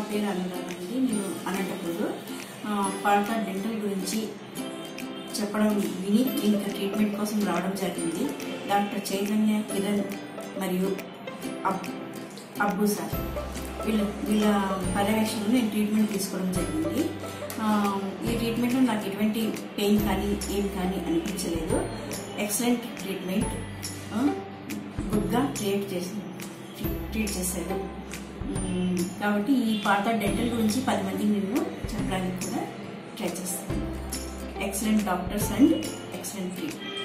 పేరు అనురాధ అండి నేను అనంతపూర్ పాల్తా డెంటల్ గురించి చెప్పడం విని నేను ఇక్కడ ట్రీట్మెంట్ కోసం రావడం జరిగింది డాక్టర్ చైతన్య కిరణ్ మరియు అబ్ అబ్బు సార్ వీళ్ళ వీళ్ళ పర్యవేక్షణలో నేను ట్రీట్మెంట్ తీసుకోవడం జరిగింది ఆ, ఈ ట్రీట్మెంట్లో నాకు ఎటువంటి పెయిన్ కానీ ఏం కానీ అనిపించలేదు ఎక్సలెంట్ ట్రీట్మెంట్ గుడ్గా ట్రీట్ చేసి ట్రీట్ చేశారు మ్మ్, కాబట్టి ఈ పాత డెంటల్ గురించి పది మందికి నేను చెప్పడానికి కూడా ట్రై చేస్తాను excellent doctors and excellent treatment